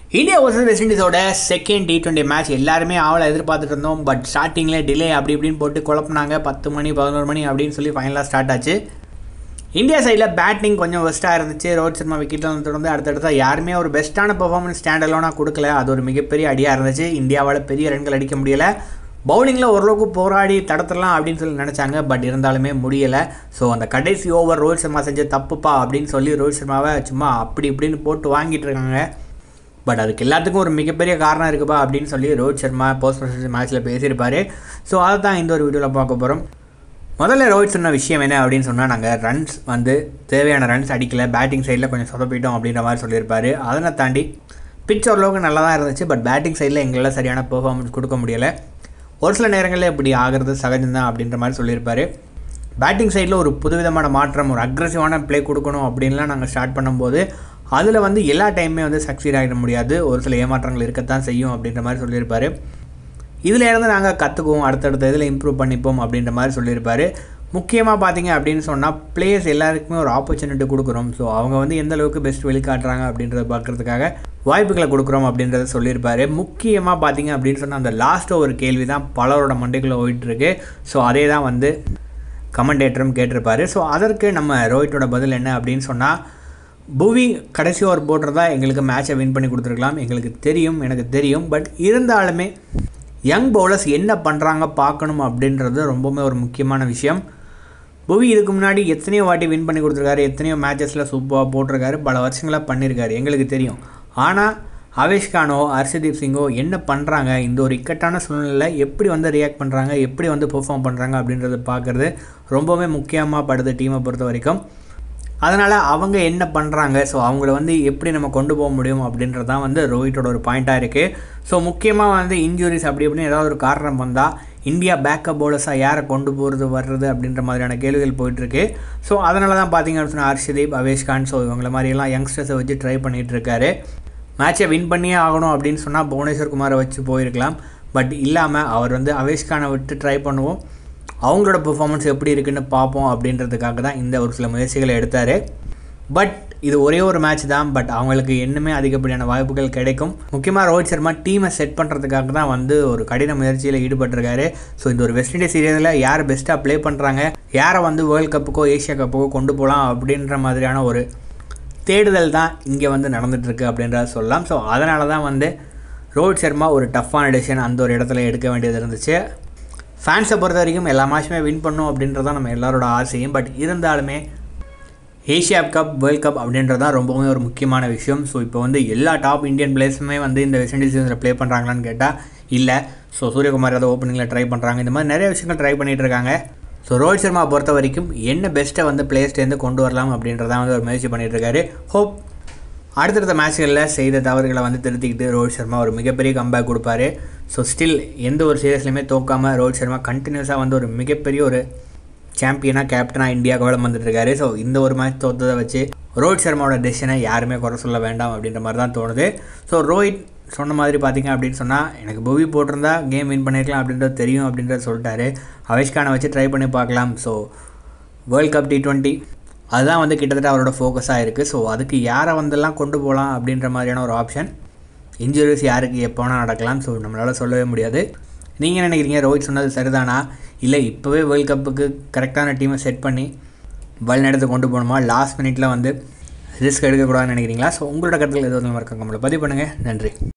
India versus West இண்டீஸோட second T twenty match எல்லாருமே ஆவலை எதிர்பார்த்துட்டு இருந்தோம் பட் ஸ்டார்டிங்கில் டிலே அப்படி இப்படின்னு போட்டு குழப்பினாங்க பத்து மணி பதினோரு மணி அப்படின்னு சொல்லி ஃபைனலாக ஸ்டார்ட் ஆச்சு இந்தியா சைடில் பேட்டிங் கொஞ்சம் பெஸ்ட்டாக இருந்துச்சு ரோஹித் சர்மா விக்கெட்டில் தொடர்ந்து அடுத்தடுத்த யாருமே ஒரு பெஸ்ட்டான பெர்ஃபார்மன்ஸ் ஸ்டாண்டலோனா கொடுக்கல அது ஒரு மிகப்பெரிய அடியாக இருந்துச்சு இந்தியாவால் பெரிய ரன்கள் அடிக்க முடியலை பவுலிங்கில் ஓரளவுக்கு போராடி தடத்தலாம் அப்படின்னு சொல்லி நினச்சாங்க பட் இருந்தாலுமே முடியலை ஸோ அந்த கடைசி ஓவர் ரோஹித் சர்மா செஞ்ச தப்புப்பா அப்படின்னு சொல்லி ரோஹித் சர்மாவை சும்மா அப்படி இப்படின்னு போட்டு வாங்கிட்டு இருக்காங்க பட் அதுக்கு எல்லாத்துக்கும் ஒரு மிகப்பெரிய காரணம் இருக்குப்பா அப்படின்னு சொல்லி ரோஹித் சர்மா போஸ்ட் ப்ரெசிடென்ட் மேட்ச்சில் பேசியிருப்பார் ஸோ அதை தான் இந்த ஒரு வீடியோவில் பார்க்க போகிறோம் முதல்ல ரோஹித் சொன்ன விஷயம் என்ன அப்படின்னு சொன்னால் நாங்கள் ரன்ஸ் வந்து தேவையான ரன்ஸ் அடிக்கல பேட்டிங் சைடில் கொஞ்சம் சொதப்பிட்டோம் அப்படின்ற மாதிரி சொல்லியிருப்பாரு அதனை தாண்டி பிச் ஓரளவுக்கு நல்லா தான் இருந்துச்சு பட் பேட்டிங் சைடில் எங்களால் சரியான பெர்ஃபார்மன்ஸ் கொடுக்க முடியலை ஒரு சில நேரங்களில் இப்படி ஆகிறது சகஜம்தான் அப்படின்ற மாதிரி சொல்லியிருப்பாரு பேட்டிங் சைடில் ஒரு புதுவிதமான மாற்றம் ஒரு அக்ரெசிவான ப்ளே கொடுக்கணும் அப்படின்லாம் நாங்கள் ஸ்டார்ட் பண்ணும்போது அதில் வந்து எல்லா டைமுமே வந்து சக்சீட் ஆகிட முடியாது ஒரு சில ஏமாற்றங்கள் இருக்கத்தான் செய்யும் அப்படின்ற மாதிரி சொல்லியிருப்பார் இதில் இருந்து நாங்கள் கற்றுக்குவோம் அடுத்தடுத்த இதில் இம்ப்ரூவ் பண்ணிப்போம் அப்படின்ற மாதிரி சொல்லியிருப்பார் முக்கியமாக பார்த்தீங்க அப்படின்னு சொன்னால் பிளேயர்ஸ் எல்லாருக்குமே ஒரு ஆப்பர்ச்சுனிட்டி கொடுக்குறோம் ஸோ அவங்க வந்து எந்த அளவுக்கு பெஸ்ட் வெளிக்காட்டுறாங்க அப்படின்றத பார்க்குறதுக்காக வாய்ப்புகளை கொடுக்குறோம் அப்படின்றத சொல்லியிருப்பாரு முக்கியமாக பார்த்தீங்க அப்படின்னு சொன்னால் அந்த லாஸ்ட் ஒரு கேள்வி தான் பலரோட மண்டைக்குள்ளே போயிட்டுருக்கு ஸோ அதே தான் வந்து கமெண்டேட்டரும் கேட்டிருப்பாரு ஸோ அதற்கு நம்ம ரோஹிட்டோட பதில் என்ன அப்படின்னு சொன்னால் புவி கடைசி ஓவர் போடுறதா எங்களுக்கு மேட்சை வின் பண்ணி கொடுத்துருக்கலாம் எங்களுக்கு தெரியும் எனக்கு தெரியும் பட் இருந்தாலுமே யங் பவுலர்ஸ் என்ன பண்ணுறாங்க பார்க்கணும் அப்படின்றது ரொம்பவுமே ஒரு முக்கியமான விஷயம் புவி இதுக்கு முன்னாடி எத்தனையோ வாட்டி வின் பண்ணி கொடுத்துருக்காரு எத்தனையோ மேட்சஸில் சூப்பராக போட்டிருக்காரு பல வருஷங்களாக பண்ணியிருக்காரு எங்களுக்கு தெரியும் ஆனால் அவேஷ் கானோ ஹர்ஷதீப் சிங்கோ என்ன பண்ணுறாங்க இந்த ஒரு இக்கட்டான சூழ்நிலையில் எப்படி வந்து ரியாக்ட் பண்ணுறாங்க எப்படி வந்து பெர்ஃபார்ம் பண்ணுறாங்க அப்படின்றத பார்க்குறது ரொம்பவே முக்கியமாக படுது டீமை பொறுத்த வரைக்கும் அதனால் அவங்க என்ன பண்ணுறாங்க ஸோ அவங்கள வந்து எப்படி நம்ம கொண்டு போக முடியும் அப்படின்றது தான் வந்து ரோஹிட்டோட ஒரு பாயிண்ட்டாக இருக்குது ஸோ முக்கியமாக வந்து இன்ஜுரிஸ் அப்படி இப்படின்னு ஏதாவது ஒரு காரணம் வந்தால் இந்தியா பேக்கப் பவுலர்ஸாக யாரை கொண்டு போகிறது வர்றது அப்படின்ற மாதிரியான கேள்விகள் போயிட்டுருக்கு ஸோ அதனால தான் பார்த்தீங்கன்னு சொன்னால் ஹர்ஷதீப் அவேஷ் கான் ஸோ இவங்கள மாதிரியெல்லாம் யங்ஸ்டர்ஸை வச்சு ட்ரை பண்ணிகிட்டு இருக்காரு மேட்சை வின் பண்ணியே ஆகணும் அப்படின்னு சொன்னால் புவனேஸ்வர் குமாரை வச்சு போயிருக்கலாம் பட் இல்லாமல் அவர் வந்து அவேஷ் கானை விட்டு ட்ரை பண்ணுவோம் அவங்களோட பெர்ஃபார்மன்ஸ் எப்படி இருக்குன்னு பார்ப்போம் அப்படின்றதுக்காக தான் இந்த ஒரு சில முயற்சிகளை எடுத்தார் பட் இது ஒரே ஒரு மேட்ச் தான் பட் அவங்களுக்கு இன்னுமே அதிகப்படியான வாய்ப்புகள் கிடைக்கும் முக்கியமாக ரோஹித் சர்மா டீமை செட் பண்ணுறதுக்காக தான் வந்து ஒரு கடின முயற்சியில் ஈடுபட்டிருக்காரு ஸோ இந்த ஒரு வெஸ்ட் இண்டீஸ் சீரியஸில் யார் பெஸ்ட்டாக ப்ளே பண்ணுறாங்க யாரை வந்து வேர்ல்ட் கப்புக்கோ ஏஷியா கப்புக்கோ கொண்டு போகலாம் அப்படின்ற மாதிரியான ஒரு தேடுதல் தான் இங்கே வந்து நடந்துகிட்ருக்கு அப்படின்றத சொல்லலாம் ஸோ அதனால தான் வந்து ரோஹித் சர்மா ஒரு டஃப்பான டிசிஷன் அந்த ஒரு இடத்துல எடுக்க வேண்டியது இருந்துச்சு ஃபேன்ஸை பொறுத்த வரைக்கும் எல்லா மேட்சுமே வின் பண்ணும் அப்படின்றது தான் நம்ம எல்லாரோட ஆசையும் பட் இருந்தாலுமே ஏஷியா கப் வேர்ல்ட் கப் அப்படின்றது தான் ரொம்பவுமே ஒரு முக்கியமான விஷயம் ஸோ இப்போ வந்து எல்லா டாப் இந்தியன் பிளேயர்ஸுமே வந்து இந்த வெஸ்ட் இண்டீஸ் சீசனில் ப்ளே பண்ணுறாங்களான்னு கேட்டால் இல்லை ஸோ சூரியகுமார் அதை ஓப்பனிங்கில் ட்ரை பண்ணுறாங்க இந்த மாதிரி நிறைய விஷயங்கள் ட்ரை பண்ணிகிட்டு இருக்காங்க ஸோ ரோஹித் சர்மா பொறுத்த வரைக்கும் என்ன பெஸ்ட்டை வந்து பிளேயர்ஸ்டேருந்து கொண்டு வரலாம் அப்படின்றதான் வந்து ஒரு முயற்சி பண்ணிகிட்டு இருக்காரு ஹோப் அடுத்தடுத்த மேட்ச்களில் செய்த தவறுகளை வந்து திருத்திக்கிட்டு ரோஹித் சர்மா ஒரு மிகப்பெரிய கம்பேக் கொடுப்பாரு ஸோ ஸ்டில் எந்த ஒரு சீரியஸ்லையுமே தோக்காமல் ரோஹித் சர்மா கண்டினியூஸாக வந்து ஒரு மிகப்பெரிய ஒரு சாம்பியனாக கேப்டனாக இந்தியாவுக்கு வளம் வந்துட்டுருக்காரு ஸோ இந்த ஒரு மேட்ச் தோற்றதை வச்சு ரோஹித் சர்மாவோட டெசிஷனை யாருமே குறை சொல்ல வேண்டாம் அப்படின்ற மாதிரி தான் தோணுது ஸோ ரோஹித் சொன்ன மாதிரி பார்த்தீங்க அப்படின்னு சொன்னால் எனக்கு புவி போட்டிருந்தா கேம் வின் பண்ணியிருக்கலாம் அப்படின்றது தெரியும் அப்படின்றத சொல்லிட்டாரு அவேஷ்கானை வச்சு ட்ரை பண்ணி பார்க்கலாம் so world cup T twenty அதுதான் வந்து கிட்டத்தட்ட அவரோட ஃபோக்கஸாக இருக்குது ஸோ அதுக்கு யாரை வந்தெல்லாம் கொண்டு போகலாம் அப்படின்ற மாதிரியான ஒரு ஆப்ஷன் இன்ஜுரிஸ் யாருக்கு எப்போ வேணால் நடக்கலாம் ஸோ நம்மளால் சொல்லவே முடியாது நீங்கள் என்ன நினைக்கிறீங்க ரோஹித் சொன்னது சரிதானா இல்லை இப்போவே வேர்ல்ட் கப்புக்கு கரெக்டான டீமை செட் பண்ணி வழி நடத்து கொண்டு போகணுமா லாஸ்ட் மினிட்ல வந்து ரிஸ்க் எடுக்கக்கூடாதுன்னு நினைக்கிறீங்களா ஸோ உங்களோட கருத்துக்கள் எதுவும் மறக்காம பதிவு பண்ணுங்கள் நன்றி